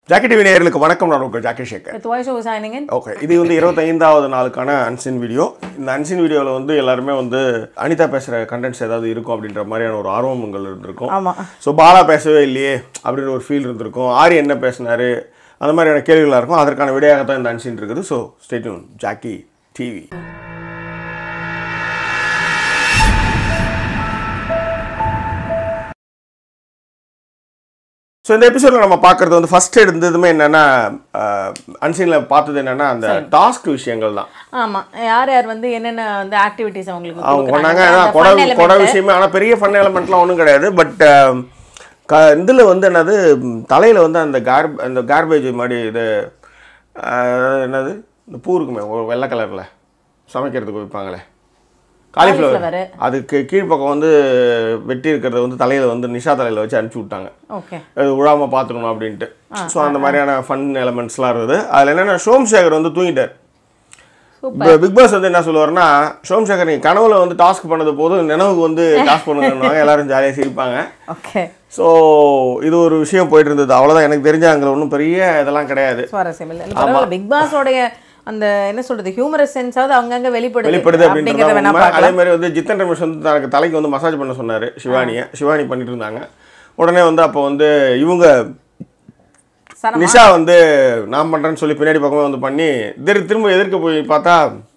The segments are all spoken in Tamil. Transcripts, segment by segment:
ஜாக்கி டிவி நேயர்களுக்கு வணக்கம் நான் உங்கள் Jackie Sekar With voice over signing in. Okay இது வந்து இருபத்தைந்தாவது நாளுக்கான அன்சின் வீடியோ இந்த அன்சின் வீடியோவில் வந்து எல்லாருமே வந்து அனிதா பேசுகிற கண்டென்ட்ஸ் ஏதாவது இருக்கும் அப்படின்ற மாதிரியான ஒரு ஆர்வம் உங்கள் இருந்திருக்கும் ஆமா ஸோ பாலா பேசவே இல்லையே அப்படின்ற ஒரு ஃபீல் இருந்திருக்கும் ஆரி என்ன பேசினாரு அந்த மாதிரியான கேள்விகளாக இருக்கும் அதற்கான விடையாக தான் இந்த அன்சின் இருக்குது ஸோ ஸ்டேட்யூன் ஜாக்கி டிவி ஸோ இந்த எபிசோடில் நம்ம பார்க்குறது வந்து ஃபர்ஸ்ட் எடுத்ததுமே என்னென்னா அன்சீனில் பார்த்தது என்னென்னா அந்த டாஸ்க் விஷயங்கள் தான் ஆமா யார் யார் வந்து என்னென்ன வந்து ஆக்டிவிட்டிஸ் அவங்களுக்கு அவங்க கொடுக்குறாங்க, பண்ணாங்க அந்த கொடை fun element. கொடை விஷயமே ஆனால் பெரிய ஃபன் எலமெண்ட்லாம் ஒன்றும் கிடையாது பட் க இதில் வந்து என்னது தலையில் வந்து அந்த கார் அந்த கார்பேஜ் மாதிரி இது அஹ், என்னது இந்த பூ இருக்குமே ஒரு வெள்ளை கலரில் சமைக்கிறதுக்கு வைப்பாங்களே காலிஃப்ளவர் Cauliflower. அதுக்கு கீழ்ப்பக்கம் வந்து வெட்டி இருக்கிறத வந்து தலையில் வந்து நிஷா தலையில் வச்சு அனுப்பிச்சி விட்டாங்க ஓகே அது விழாமல் பார்த்துக்கணும் அப்படின்ட்டு ஸோ அந்த மாதிரியான ஃபன் எலமெண்ட்ஸ்லாம் இருக்குது அதில் என்னென்னா சோம்சேகர் வந்து தூங்கிட்டார் இப்போ பிக் பாஸ் வந்து என்ன சொல்லுவாருன்னா சோம்சேகர் நீங்கள் கனவுல வந்து டாஸ்க் பண்ணது போதும் நினைவுக்கு வந்து டாஸ்க் பண்ணுங்கன்னு எல்லாரும் ஜாலியாக சிரிப்பாங்க ஓகே ஸோ இது ஒரு விஷயம் போயிட்டு இருந்தது அவ்வளோதான் எனக்கு தெரிஞ்ச அங்கே ஒன்றும் பெரிய இதெல்லாம் கிடையாது சுவாரஸ்யம் இல்லை பரவாயில்ல பிக் பாஸோடைய அந்த என்ன சொல்றது ஹியூமரஸ் சென்ஸாவது அங்கங்க வெளிப்படுது வெளிப்படுது அப்படின்றத அப்படிங்கறத வேணா உண்மை. அதே பார்க்கலாம் மாதிரி வந்து ஜித்தன் ரமேஷ் வந்து தனக்கு தலைக்கு வந்து மசாஜ் பண்ண சொன்னார் சிவானியை சிவானி பண்ணிட்டு இருந்தாங்க உடனே வந்து அப்போ வந்து இவங்க சனமா நிஷா வந்து நான் பண்ணுறேன்னு சொல்லி பின்னாடி பக்கமே வந்து பண்ணி திரு திரும்ப எதிர்க்க போய் பார்த்தா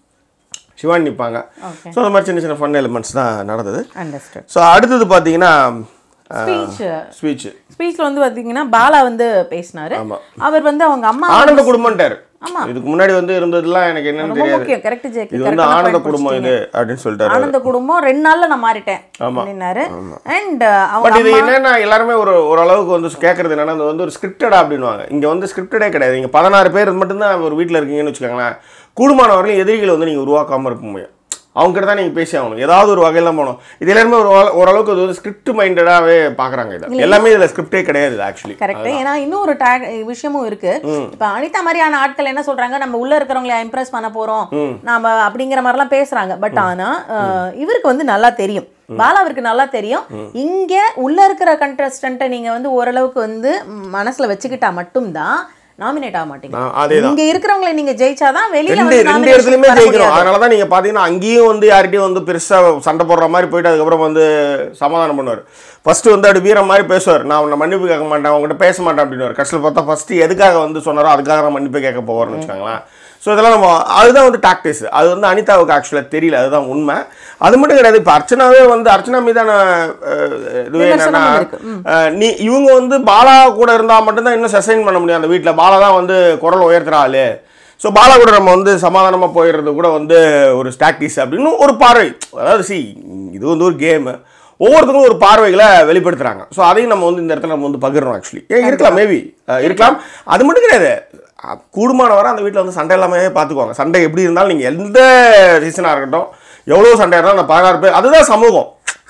சிவானி நிற்பாங்க ஓகே ஸோ அந்த மாதிரி சின்ன சின்ன ஃபன் எலிமெண்ட்ஸ் தான் நடந்தது அண்டர்ஸ்டாண்ட் ஸோ அடுத்தது பார்த்தீங்கன்னா ஸ்பீச் ஸ்பீச் ஸ்பீச்ல வந்து பாத்தீங்கன்னா பாலா வந்து பேசினாரு ஆமா. அவர் வந்து அவங்க அம்மா ஆனந்த குடும்பம்ட்டார் ஆமா. இதுக்கு முன்னாடி வந்து இருந்ததுலாம் எனக்கு என்னன்னு ரொம்ப தெரியாது முக்கியம் கரெக்ட் ஜேக்கி இது வந்து ஆனந்த குடும்பம் இது அப்படின்னு சொல்லிட்டாரு ஆனந்த குடும்பம் ரெண்டு நாள்ல நான் மாறிட்டேன் அப்படின்னாரு அண்ட் அவங்க பட் இது என்னன்னா எல்லாருமே ஒரு ஓரளவுக்கு வந்து கேட்கறது என்னன்னா இது வந்து ஒரு ஸ்கிரிப்டடா அப்படின்வாங்க இங்க வந்து ஸ்கிரிப்டடே கிடையாது இங்க பதினாறு பேர் மட்டும்தான் ஒரு வீட்டில் இருக்கீங்கன்னு வச்சுக்கோங்களேன் கூடுமான வரையும் எதிரிகளை வந்து நீங்க உருவாக்காம இருக்க முடியும் அவங்க கிட்ட தான் நீங்க பேசி ஆகணும் ஏதாவது ஒரு வகையில போகணும் இது எல்லாருமே ஒரு ஓர- ஓரளவுக்கு இது வந்து ஸ்கிரிப்ட் மைண்டடாவே பாக்குறாங்க இது எல்லாமே இதுல ஸ்கிரிப்டே கிடையாது ஆக்சுவலி கரெக்ட் ஏன்னா இன்னொரு டேக் விஷயமும் இருக்கு இப்ப அனிதா மாதிரியான ஆட்கள் என்ன சொல்றாங்க நம்ம உள்ள இருக்கிறவங்கள இம்ப்ரெஸ் பண்ண போறோம் நாம அப்படிங்கிற மாதிரி எல்லாம் பேசுறாங்க பட் ஆனா அஹ், இவருக்கு வந்து நல்லா தெரியும் பாலாவிற்கு நல்லா தெரியும் இங்க உள்ள இருக்கிற கண்டஸ்டன்ட்டை நீங்க வந்து ஓரளவுக்கு வந்து ம், மனசுல வச்சுக்கிட்டா மட்டும்தான் நாமினேட் ஆக மாட்டீங்க அதேதான் இங்க இருக்கிறவங்களை நீங்க ஜெயிச்சாதான் வெளியில ரெண்டு வந்து ரெண்டு nomination இடத்துலையுமே வர ஜெயிக்கிறோம் முடியாது. அதனால தான் நீங்கள் பார்த்தீங்கன்னா அங்கேயும் வந்து யார்கிட்டயும் வந்து பெருசாக சண்டை போடுற மாதிரி போயிட்டு அதுக்கப்புறம் வந்து சமாதானம் பண்ணுவார் ஃபர்ஸ்ட் வந்து அப்படி வீரம் மாதிரி பேசுவார் நான் உன்னை மன்னிப்பு கேட்க மாட்டேன் அவங்ககிட்ட பேச மாட்டேன் அப்படின்னு கடைசியில் பார்த்தா ஃபர்ஸ்ட் எதுக்காக வந்து சொன்னாரோ அதுக்காக நான் மன்னிப்பு கேட்க போவார்னு வச்சுக்கோங்களேன் ஸோ இதெல்லாம் நம்ம அதுதான் வந்து டாக்டிஸ் அது வந்து அனிதாவுக்கு ஆக்சுவலாக தெரியல அதுதான் உண்மை அது மட்டும் கிடையாது இப்போ அர்ச்சனாவே வந்து அர்ச்சனா மீதான அஹ், இதுவே என்னன்னா விமர்சனமும் இருக்கு. அஹ், நீ இவங்க வந்து பாலா கூட இருந்தால் மட்டும்தான் இன்னும் சஸ்டைன் பண்ண முடியும் அந்த வீட்டில் பாலா தான் வந்து குரல் உயர்த்துற ஆளு ஸோ பாலா கூட நம்ம வந்து சமாதானமாக போயிடுறது கூட வந்து ஒரு ஸ்டாக்டிஸ் அப்படின்னு ஒரு பார்வை அதாவது சி இது வந்து ஒரு கேமு ஒவ்வொருத்தரும் ஒரு பார்வைகளை வெளிப்படுத்துறாங்க ஸோ அதையும் நம்ம வந்து இந்த இடத்துல நம்ம வந்து பகிர்றோம் ஆக்சுவலி ஏன் இருக்கலாம் மேபி இருக்கலாம் அது மட்டும் கிடையாது அஹ், கூடுமான வரை அந்த வீட்டில் வந்து சண்டை எல்லாமே பார்த்துக்குவாங்க சண்டை எப்படி இருந்தாலும் நீங்கள் எந்த சீசனாக இருக்கட்டும் எவ்வளோ சண்டை இருந்தாலும் அந்த பதினாறு பேர் அதுதான் சமூகம்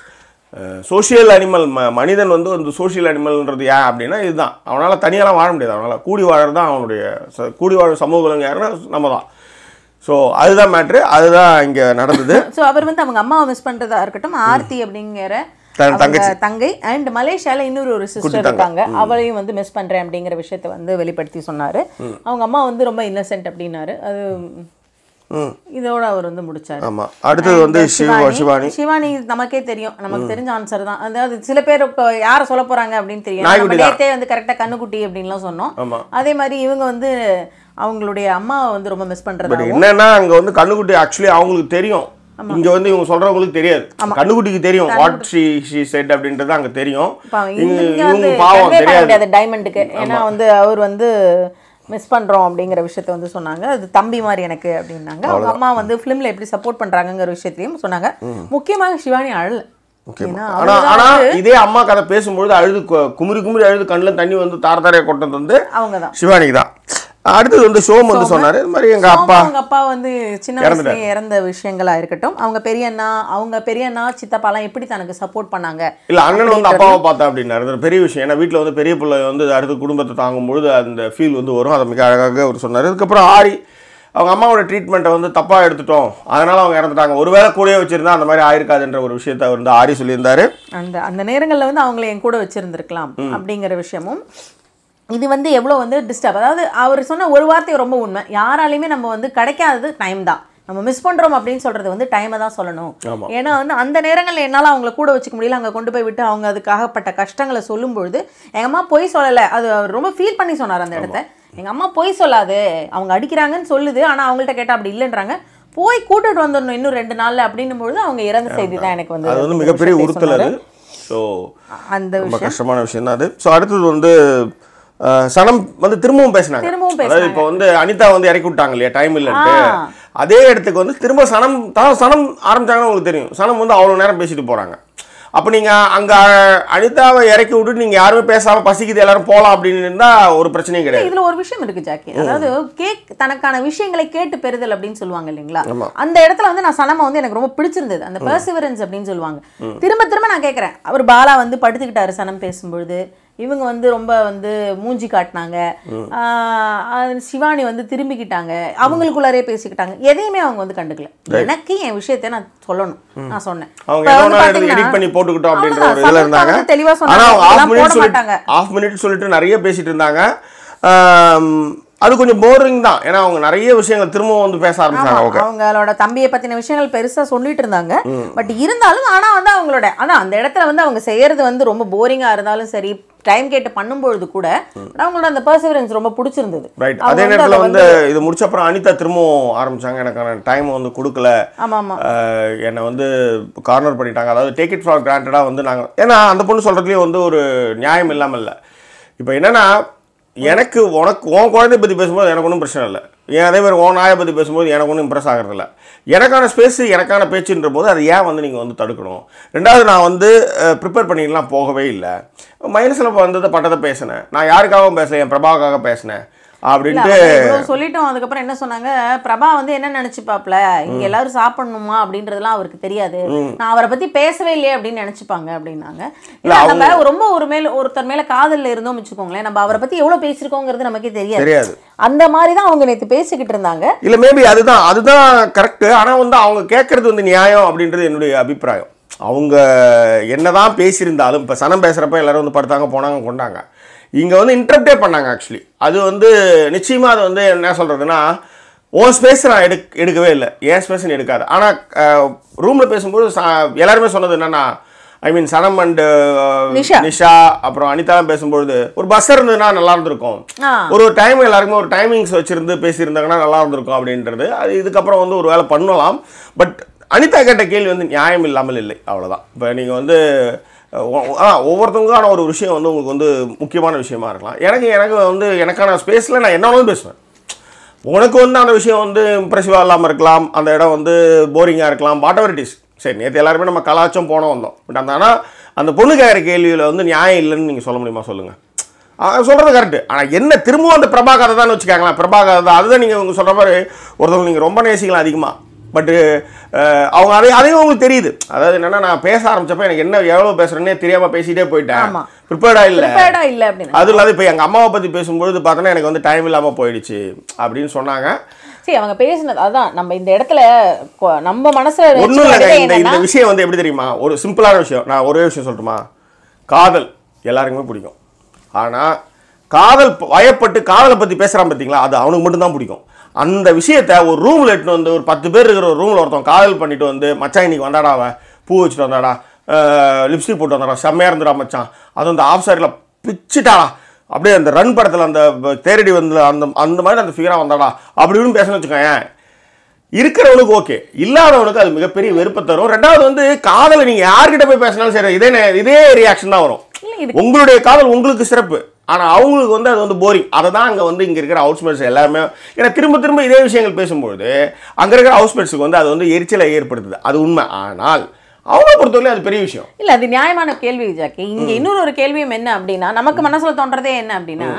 சோஷியல் அனிமல் ம மனிதன் வந்து வந்து சோஷியல் அனிமல்ன்றது ஏன் அப்படின்னா இதுதான் அவனால் தனியாலாம் வாழ முடியாது அவனால் கூடி வாழறது தான் அவனுடைய ச- கூடி வாழும் சமூகம் யாருன்னா நம்ம தான் ஸோ அதுதான் மேட்ரு அதுதான் இங்கே நடந்தது சோ அவர் வந்து அவங்க அம்மாவை மிஸ் பண்றதா இருக்கட்டும் ஆர்த்தி அப்படிங்கிற தன் அவங்க தங்கச்சி. தங்கை அண்ட் மலேசியால இன்னொரு ஒரு சிஸ்டர் இருக்காங்க அவளையும் வந்து மிஸ் பண்றேன் அப்படிங்கிற விஷயத்த வந்து வெளிப்படுத்தி சொன்னாரு அவங்க அம்மா வந்து ரொம்ப இன்னசென்ட் அப்படின்னாரு அது ம் இதோட அவர் வந்து முடிச்சாரு ஆமாம் அடுத்தது வந்து சிவ சிவானி சிவானி நமக்கே தெரியும் நமக்கு தெரிஞ்ச ஆன்சர் தான் அதாவது சில பேர் இப்போ யாரை சொல்ல போறாங்க அப்படின்னு தெரியும் நம்ம நாய்க்குட்டி தான். நேத்தே வந்து கரெக்டா கண்ணுக்குட்டி அப்படின்லாம் சொன்னோம் ஆமாம் அதே மாதிரி இவங்க வந்து அவங்களுடைய அம்மாவை வந்து ரொம்ப மிஸ் பட் பண்றதாகவும் என்னன்னா அங்கே வந்து கண்ணுக்குட்டி ஆக்சுவலி அவங்களுக்கு தெரியும் இங்க வந்து இவங்க சொல்றவங்களுக்கு தெரியாது கண்ணுக்குட்டிக்கு தெரியும் வாட் ஷி ஷி செட் அப்படின்றது அங்க தெரியும் பாவம், இங்க இங்க வந்து இவங்க பாவம் convey பண்ண தெரியாது முடியாது டைமண்டுக்கு ஏன்னா வந்து அவர் வந்து மிஸ் பண்றோம் அப்படிங்கிற விஷயத்த வந்து சொன்னாங்க அது தம்பி மாதிரி எனக்கு அப்படின்னாங்க அவங்க அம்மா வந்து ஃபிலிம்ல எப்படி சப்போர்ட் பண்றாங்கங்கிற விஷயத்தையும் சொன்னாங்க முக்கியமாக சிவானி அழல ஏன்னா ஆனா அவங்க ஆனா இதே அம்மா கதை பேசும்பொழுது அழுது கு- குமுறி குமுறி அழுது கண்ணுல தண்ணி வந்து தார தாரையா கொட்டது வந்து அவங்க தான் சிவானிக்கு தான் அடுத்தது வந்து சோம் வந்து சொன்னாரு இது மாதிரி எங்க அப்பா அவங்க அப்பா வந்து சின்ன வயசுலயே இறந்த விஷயங்களா இருக்கட்டும் அவங்க பெரியண்ணா அவங்க பெரியண்ணா சித்தப்பாலாம் எப்படி தனக்கு சப்போர்ட் பண்ணாங்க இல்ல அண்ணன் வந்து அப்பாவை பார்த்தா அப்படின்னாரு அது ஒரு பெரிய விஷயம் ஏன்னா வீட்டில் வந்து பெரிய பிள்ளை வந்து அடுத்த குடும்பத்தை தாங்கும் பொழுது அந்த ஃபீல் வந்து வரும் அதை மிக அழகாக அவர் சொன்னார் அதுக்கப்புறம் ஆரி அவங்க அம்மாவோட ட்ரீட்மெண்ட்டை வந்து தப்பாக எடுத்துட்டோம் அதனால அவங்க இறந்துட்டாங்க ஒருவேளை கூடயே வச்சிருந்தா அந்த மாதிரி ஆயிருக்காதுன்ற ஒரு விஷயத்தை அவர் வந்து ஆரி சொல்லியிருந்தாரு அந்த அந்த நேரங்கள்ல வந்து அவங்கள என் கூட வச்சிருந்திருக்கலாம் அப்படிங்கிற விஷயமும் இது வந்து எவ்வளோ வந்து டிஸ்டர்ப் அதாவது அவர் சொன்ன ஒரு வார்த்தை ரொம்ப உண்மை யாராலையுமே நம்ம வந்து கிடைக்காதது டைம் தான் நம்ம மிஸ் பண்றோம் அப்படின்னு சொல்றது வந்து டைமை தான் சொல்லணும் ஆமா. ஏன்னா வந்து அந்த நேரங்களில் என்னால் அவங்கள கூட வச்சுக்க முடியல அங்கே கொண்டு போய் விட்டு அவங்க அதுக்காகப்பட்ட கஷ்டங்களை சொல்லும்பொழுது எங்கள் அம்மா பொய் சொல்லலை அது அவர் ரொம்ப ஃபீல் பண்ணி சொன்னார் அந்த இடத்த எங்கள் அம்மா பொய் சொல்லாது அவங்க அடிக்கிறாங்கன்னு சொல்லுது ஆனால் அவங்கள்ட்ட கேட்டால் அப்படி இல்லைன்றாங்க போய் கூட்டிட்டு வந்துடணும் இன்னும் ரெண்டு நாள்ல அப்படின்னும் பொழுது அவங்க இறந்த செய்தி தான் எனக்கு வந்து அது வந்து இந்த மிகப்பெரிய விஷயத்தை உறுத்தல் அது சொன்னாரு. ஸோ அந்த ரொம்ப விஷயம் கஷ்டமான விஷயம் தான் அது ஸோ அடுத்தது வந்து அஹ், சனம் வந்து திரும்பவும் பேசினாங்க திரும்பவும் அதாவது இப்போ வந்து அனிதா வந்து இறக்கி விட்டாங்க இல்லையா டைம் இல்லைன்ட்டு ஆ. அதே இடத்துக்கு வந்து திரும்ப சனம் தான் சனம் ஆரம்பிச்சாங்கன்னு உங்களுக்கு தெரியும் சனம் வந்து அவ்வளோ நேரம் பேசிட்டு போறாங்க அப்போ நீங்க அங்க அனிதாவை இறக்கி விட்டுட்டு நீங்க யாருமே பேசாம பசிக்குது எல்லாரும் போலாம் அப்படின்னு இருந்தா ஒரு பிரச்சனையும் கிடையாது இதுல ஒரு விஷயம் இருக்கு ஜாக்கி அதாவது கேக் தனக்கான விஷயங்களை கேட்டு பெறுதல் அப்படின்னு சொல்லுவாங்க இல்லைங்களா ஆமா. அந்த இடத்துல வந்து நான் சனமா வந்து எனக்கு ரொம்ப பிடிச்சிருந்தது அந்த பெர்சிவரன்ஸ் அப்படின்னு சொல்லுவாங்க திரும்ப திரும்ப நான் கேட்கறேன் அவர் பாலா வந்து படுத்துக்கிட்டாரு சனம் பேசும்பொழுது இவங்க வந்து ரொம்ப வந்து மூஞ்சி காட்டினாங்க ஆஹ் அது சிவானி வந்து திரும்பிக்கிட்டாங்க அவங்களுக்குள்ளாரே பேசிக்கிட்டாங்க எதையுமே அவங்க வந்து கண்டுக்கல எனக்கு என் விஷயத்தை நான் சொல்லணும் நான் சொன்னேன் அவங்க இப்ப என்ன வந்து வேணா பாத்தீங்கன்னா- எடிட் பண்ணி போட்டுக்கிட்டோம் அப்படின்ற ஒரு அவ்வளவுதான். இதுல சமந்தா இருந்தாங்க வந்து தெளிவா ஆனா சொன்னாங்க அவங்க ஆஃப் இதெல்லாம் மினிட் போட சொல்லிட்டு மாட்டாங்க. ஆஃப் மினிட் சொல்லிட்டு நிறைய பேசிட்டு இருந்தாங்க ஆம், அது கொஞ்சம் போரிங் தான் ஏன்னா அவங்க நிறைய விஷயங்கள் திரும்பவும் வந்து பேச ஆரம்பிச்சாங்க ஆமா, ஓகே அவங்களோட தம்பியை பத்தின விஷயங்கள் பெருசா சொல்லிட்டு இருந்தாங்க பட் இருந்தாலும் ஆனா வந்து அவங்களோட அதான் அந்த இடத்துல வந்து அவங்க செய்யறது வந்து ரொம்ப போரிங்கா இருந்தாலும் சரி டைம் கேட்டு பண்ணும்பொழுது கூட அவங்களோட அந்த பர்சவரன்ஸ் ரொம்ப பிடிச்சிருந்தது ரைட் அவங்க அதே வந்து நேரத்துல அதை வந்து இது முடிச்ச அப்புறம் அனிதா திரும்பவும் ஆரம்பிச்சாங்க எனக்கான டைம் வந்து கொடுக்கல ஆமா ஆமா ஆஹ், என்னை வந்து கார்னர் பண்ணிட்டாங்க அதாவது டேக் இட் ஃபார் கிராண்டடாக வந்து நாங்கள் ஏன்னா அந்த பொண்ணு சொல்கிறதுலேயே வந்து ஒரு நியாயம் இல்லாமல் இல்லை இப்போ என்னன்னா எனக்கு உனக்கு உன் குழந்தைய பற்றி பேசும்போது எனக்கு ஒன்றும் பிரச்சனை இல்லை ஏன் அதே மாதிரி உன் நாயை பற்றி பேசும்போது எனக்கு ஒன்றும் இம்ப்ரெஸ் ஆகிறதில்ல எனக்கான ஸ்பேஸ் எனக்கான பேச்சுன்ற போது அது ஏன் வந்து நீங்கள் வந்து தடுக்கணும் ரெண்டாவது நான் வந்து ப்ரிப்பேர் பண்ணிக்கலாம் போகவே இல்லை மைனஸில் வந்ததை பட்டதை பேசினேன் நான் யாருக்காகவும் பேசல என் பிரபாவுக்காக பேசினேன் இல்ல, அப்படின்ட்டு அவங்க இவ்வளவு சொல்லிட்டோம் அதுக்கப்புறம் என்ன சொன்னாங்க பிரபா வந்து என்ன நினைச்சுப்பாப்ல இங்க எல்லாரும் சாப்பிடணுமா அப்படின்றதெல்லாம் அவருக்கு தெரியாது நான் அவரை பத்தி பேசவே இல்லையே அப்படின்னு நினைச்சுப்பாங்க அப்படின்னாங்க இல்ல நம்ம ரொம்ப ஒரு மேல ஒருத்தர் மேல காதல்ல இருந்தோம் வச்சுக்கோங்களேன் நம்ம அவரை பத்தி எவ்வளவு பேசிருக்கோங்கிறது நமக்கே தெரியாது தெரியாது அந்த மாதிரி தான் அவங்க நேத்து பேசிக்கிட்டு இருந்தாங்க இல்ல மேபி அதுதான் அதுதான் கரெக்ட் ஆனா வந்து அவங்க கேட்கறது வந்து நியாயம் அப்படின்றது என்னுடைய அபிப்பிராயம் அவங்க என்னதான் பேசியிருந்தாலும் இப்போ சனம் பேசுகிறப்ப எல்லாரும் வந்து படுத்தாங்க போனாங்க கொண்டாங்க இங்கே வந்து இன்டர்ப்டே பண்ணாங்க ஆக்சுவலி அது வந்து நிச்சயமாக அது வந்து என்ன சொல்கிறதுனா உன் ஸ்பேஸ் நான் எடுக் எடுக்கவே இல்லை என் ஸ்பேஸ் நீ எடுக்காது ஆனால் ரூமில் பேசும்போது ச- எல்லாருமே சொன்னது என்னன்னா I mean Sanam and Nisha. Nisha அப்புறம் அனிதாலாம் பேசும்பொழுது ஒரு பஸ் இருந்ததுன்னா நல்லா இருந்திருக்கும் ஆ. ஒரு டைம் எல்லாருக்குமே ஒரு டைமிங்ஸ் வச்சிருந்து பேசியிருந்தாங்கன்னா நல்லா இருந்திருக்கும் அப்படின்றது அது இதுக்கப்புறம் வந்து ஒரு வேலை பண்ணலாம் பட் அனிதா கேட்ட கேள்வி வந்து நியாயம் இல்லாமல் இல்லை அவ்வளவுதான் இப்போ நீங்கள் வந்து அஹ், ஒ- ஆ ஒவ்வொருத்தவங்களுக்கான ஒரு விஷயம் வந்து உங்களுக்கு வந்து முக்கியமான விஷயமா இருக்கலாம் எனக்கு எனக்கு வந்து எனக்கான ஸ்பேஸில் நான் என்ன வேணாலும் பேசுவேன் உனக்கு வந்து அந்த விஷயம் வந்து இம்ப்ரெசிவாக இல்லாமல் இருக்கலாம் அந்த இடம் வந்து போரிங்காக இருக்கலாம் வாட் எவர் இட் இஸ் சரி நேற்று எல்லாருமே நம்ம கலாச்சம் போனோம் வந்தோம் பட் அந்த ஆனால் அந்த பொண்ணு கேட்குற கேள்வியில் வந்து நியாயம் இல்லைன்னு நீங்கள் சொல்ல முடியுமா சொல்லுங்கள் சொல்கிறது கரெக்டு ஆனால் என்ன திரும்பவும் அந்த பிரபாகரை தான் வச்சுக்காங்களேன் பிரபாகர் தான் அதுதான் நீங்கள் உங்க சொல்கிற மாதிரி ஒருத்தவங்க நீங்கள் ரொம்ப நேசிக்கலாம் அதிகமாக பட்டு அவங்க அதை அதையும் உங்களுக்கு தெரியுது அதாவது என்னன்னா நான் பேச ஆரம்பிச்சப்ப எனக்கு என்ன எவ்வளோ பேசுகிறேன்னே தெரியாமல் பேசிட்டே போயிட்டேன் ஆமா. ப்ரிப்பேர்டாக இல்லை ப்ரிப்பேர்டா இல்ல அப்படின்னு அதுவும் இல்லாத இப்போ எங்கள் அம்மாவை பற்றி பேசும்பொழுது பார்த்தோன்னா எனக்கு வந்து டைம் இல்லாமல் போயிடுச்சு அப்படின்னு சொன்னாங்க சரி அவங்க பேசினது அதான் நம்ம இந்த இடத்துல கொ- நம்ம மனசுல ஒன்றும் வச்சுக்க இல்லைங்க வேண்டியது இந்த என்னன்னா இந்த விஷயம் வந்து எப்படி தெரியுமா ஒரு சிம்பிளான விஷயம் நான் ஒரே விஷயம் சொல்லட்டுமா காதல் எல்லாருக்குமே பிடிக்கும் ஆனால் காதல் ப- வயப்பட்டு காதலை பற்றி பேசுகிறான் பார்த்தீங்களா அது அவனுக்கு மட்டும்தான் பிடிக்கும் அந்த விஷயத்த ஒரு ரூமில் எட்டுன்னு வந்து ஒரு பத்து பேர் இருக்கிற ஒரு ரூமில் ஒருத்தன் காதல் பண்ணிட்டு வந்து மச்சான் இன்னைக்கு வந்தாடா அவன் பூ வச்சுட்டு வந்தாடா லிப்ஸ்டிக் போட்டு வந்தாடா செம்மையாக இருந்துடா மச்சான் அது அந்த ஆஃப் சைடில் பிச்சுட்டாடா அப்படியே அந்த ரன் படத்தில் அந்த ப- தேரடி வந்து அந்த அந்த மாதிரி அந்த ஃபிகராக வந்தாடா அப்படி இப்படின்னு பேசணும்னு வச்சுக்கோயேன் இருக்கிறவனுக்கு ஓகே இல்லாதவனுக்கு அது மிகப்பெரிய வெறுப்பை தரும் ரெண்டாவது வந்து காதலை நீங்க யார்கிட்ட போய் பேசினாலும் சரி இதே நே- இதே ரியாக்ஷன் தான் வரும் இல்ல, இது- உங்களுடைய காதல் உங்களுக்கு சிறப்பு ஆனா அவங்களுக்கு வந்து அது வந்து போரிங் அதை தான் அங்க வந்து இங்க இருக்கிற ஹவுஸ்மேட்ஸ் எல்லாருமே ஏன்னா திரும்ப திரும்ப இதே விஷயங்கள் பேசும்பொழுது அங்க இருக்கிற ஹவுஸ்மேட்ஸுக்கு வந்து அது வந்து எரிச்சலை ஏற்படுத்துது அது உண்மை ஆனால் அவங்கள பொறுத்தவரை அது பெரிய விஷயம் இல்ல அது நியாயமான கேள்வி ஜாக்கி இங்க இன்னொரு ஒரு கேள்வியும் என்ன அப்படின்னா நமக்கு மனசுல தோன்றதே என்ன அப்படின்னா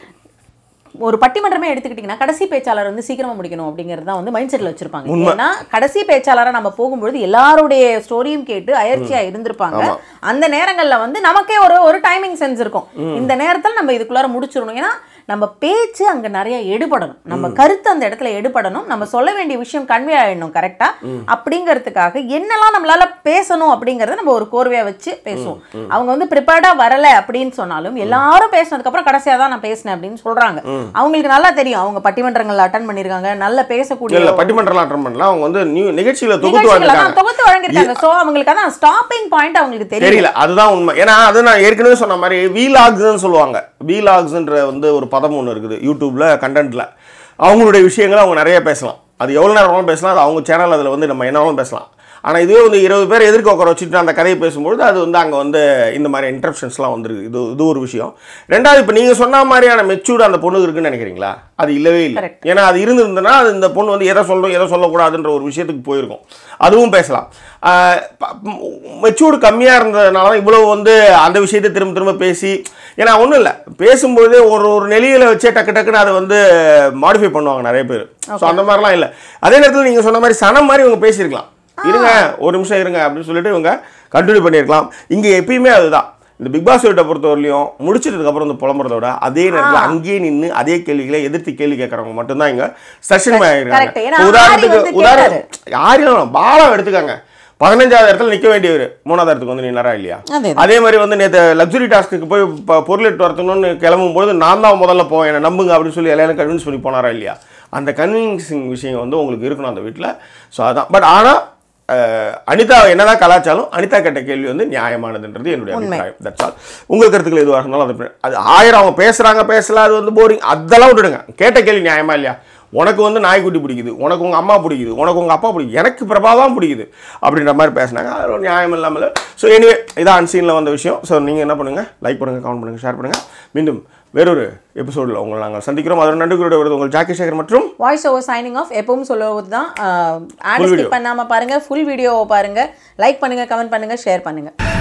ஒரு பட்டிமன்றமே எடுத்துக்கிட்டிங்கன்னா கடைசி பேச்சாளர் வந்து சீக்கிரமா முடிக்கணும் அப்படிங்கிறது தான் வந்து மைண்ட் செட்ல வச்சிருப்பாங்க ஏன்னா கடைசி பேச்சாளரா நம்ம போகும்பொழுது எல்லாருடைய ஸ்டோரியும் கேட்டு அயற்சியா இருந்திருப்பாங்க அந்த நேரங்கள்ல வந்து நமக்கே ஒரு ஒரு டைமிங் சென்ஸ் இருக்கும் இந்த நேரத்துல நம்ம இதுக்குள்ளார முடிச்சிடணும் ஏன்னா நம்ம பேச்சு அங்க நிறைய எடுபடணும் நம்ம கருத்து அந்த இடத்துல எடுபடணும் நம்ம சொல்ல வேண்டிய விஷயம் கன்வே ஆயிடணும் கரெக்டா அப்படிங்கிறதுக்காக என்னெல்லாம் நம்மளால பேசணும் அப்படிங்கறத நம்ம ஒரு கோர்வையா வச்சு பேசுவோம் அவங்க வந்து ப்ரிப்பேர்டா வரல அப்படின்னு சொன்னாலும் எல்லாரும் பேசினதுக்கு அப்புறம் கடைசியா தான் நான் பேசினேன் அப்படின்னு சொல்றாங்க அவங்களுக்கு நல்லா தெரியும் அவங்க பட்டிமன்றங்கள்ல அட்டன் பண்ணிருக்காங்க நல்ல பேசக்கூடிய இல்ல பட்டிமன்றம்லாம் அட்டன் பண்ணல அவங்க வந்து நியூ நிகழ்ச்சியில தொகுத்து நிகழ்ச்சிகளை வந்திருக்காங்க தான் தொகுத்து வழங்கிருக்காங்க சோ அவங்களுக்கு அதான் ஸ்டாப்பிங் பாயிண்ட் அவங்களுக்கு தெரியும் தெரியல அதுதான் உண்மை ஏன்னா அது நான் ஏற்கனவே சொன்ன மாதிரி வீலாக்ஸ்ன்னு சொல்லுவாங்க வீலாக்ஸ்ன்ற வந்து ஒரு பதம் ஒன்று இருக்குது யூடியூப்ல கண்டென்ட்ல அவங்களுடைய விஷயங்களை அவங்க நிறைய பேசலாம் அது எவ்வளோ நேரம் வேணாலும் பேசலாம் அது அவங்க சேனல் அதில் வந்து நம்ம என்ன வேணாலும் பேசலாம் ஆனால் இதுவே வந்து இருபது பேர் எதிர்க்க உட்கார வச்சுட்டு அந்த கதையை பேசும்பொழுது அது வந்து அங்கே வந்து இந்த மாதிரி இன்டரப்ஷன்ஸ்லாம் வந்துருக்கு இது இது ஒரு விஷயம் ரெண்டாவது இப்போ நீங்கள் சொன்ன மாதிரியான மெச்சூர்டு அந்த பொண்ணுக்கு இருக்குன்னு நினைக்கிறீங்களா அது இல்லவே இல்லை Correct. ஏன்னா அது இருந்திருந்ததுன்னா அது இந்த பொண்ணு வந்து எதை சொல்லணும் எதை சொல்லக்கூடாதுன்ற ஒரு விஷயத்துக்கு போயிருக்கும் அதுவும் பேசலாம் மெச்சூர்டு கம்மியாக இருந்ததுனால தான் இவ்வளோ வந்து அந்த விஷயத்தை திரும்ப திரும்ப பேசி ஏன்னா ஒன்றும் இல்லை பேசும்போதே ஒரு ஒரு நெலியில் வச்சே டக்கு டக்குன்னு அதை வந்து மாடிஃபை பண்ணுவாங்க நிறைய பேர் ஸோ அந்த மாதிரிலாம் இல்லை அதே நேரத்தில் நீங்கள் சொன்ன மாதிரி சனம் மாதிரி இவங்க பேசியிருக்கலாம் இருங்க ஒரு நிமிஷம் இருங்க அப்படின்னு சொல்லிட்டு இவங்க கண்டினியூ பண்ணியிருக்கலாம் இங்கே எப்பயுமே அதுதான் இந்த பிக் பாஸ் வீட்டை பொறுத்தவரையிலையும் முடிச்சதுக்கு அப்புறம் வந்து புலம்புறத விட அதே நேரத்தில் அங்கேயே நின்று அதே கேள்விகளை எதிர்த்து கேள்வி கேட்கறவங்க மட்டும்தான் இங்க செஷன் Correct. ஆகிருக்காங்க ஏன்னா இப்ப உதாரணத்துக்கு ஆரி வந்து உதாரணம் யாரையும் பாலம் எடுத்துக்காங்க பதினஞ்சாவது இடத்துல நிக்க வேண்டியவர் மூணாவது இடத்துக்கு வந்து நின்னரா இல்லையா அதே அதே மாதிரி வந்து நேற்று லக்ஸுரி டாஸ்க்கு போய் ப- பொருள் எடுத்து வரணும்னு கிளம்பும்போது நான் தான் முதல்ல போவேன் என்னை நம்புங்க அப்படின்னு சொல்லி எல்லாரும் கன்வின்ஸ் பண்ணி போனாரா இல்லையா அந்த கன்வின்சிங் விஷயம் வந்து உங்களுக்கு இருக்கணும் அந்த வீட்டில் ஸோ அதான் பட் ஆனால் அனிதா என்னதான் கலாச்சாரம் அனிதா கேட்ட கேள்வி வந்து நியாயமானதுன்றது என்னுடைய அபிப்பிராயம் தட்ஸ் ஆல் உங்கள் கருத்துக்கள் எதுவாக இருந்தாலும் அது பிர- அது ஆயிரம் அவங்க பேசுகிறாங்க பேசல அது வந்து போரிங் அதெல்லாம் விட்டுடுங்க கேட்ட கேள்வி நியாயமா இல்லையா உனக்கு வந்து நாய்க்குட்டி பிடிக்குது உனக்கு உங்கள் அம்மா பிடிக்குது உனக்கு உங்கள் அப்பா பிடிக்குது எனக்கு பிரபா தான் பிடிக்குது அப்படின்ற மாதிரி பேசினாங்க அது ஒரு நியாயம் இல்லாமல் ஸோ எனிவே இதான் அன்சீனில் வந்த விஷயம் ஸோ நீங்கள் என்ன பண்ணுங்கள் லைக் பண்ணுங்கள் கமெண்ட் பண்ணுங்கள் ஷேர் பண்ணுங்கள் மீண்டும் வேறொரு எபிசோடில் உங்களை நாங்கள் சந்திக்கிறோம் அதோட நன்றிகளுடைய வருது உங்கள் ஜாக்கி சேகர் மற்றும் வாய்ஸ் ஓவர் சைனிங் ஆஃப் எப்பவும் சொல்லுவது தான் ஆட் Full ஸ்கிப் video. பண்ணாம பாருங்க ஃபுல் வீடியோவை பாருங்க லைக் பண்ணுங்க கமெண்ட் பண்ணுங்க ஷேர் பண்ணுங்க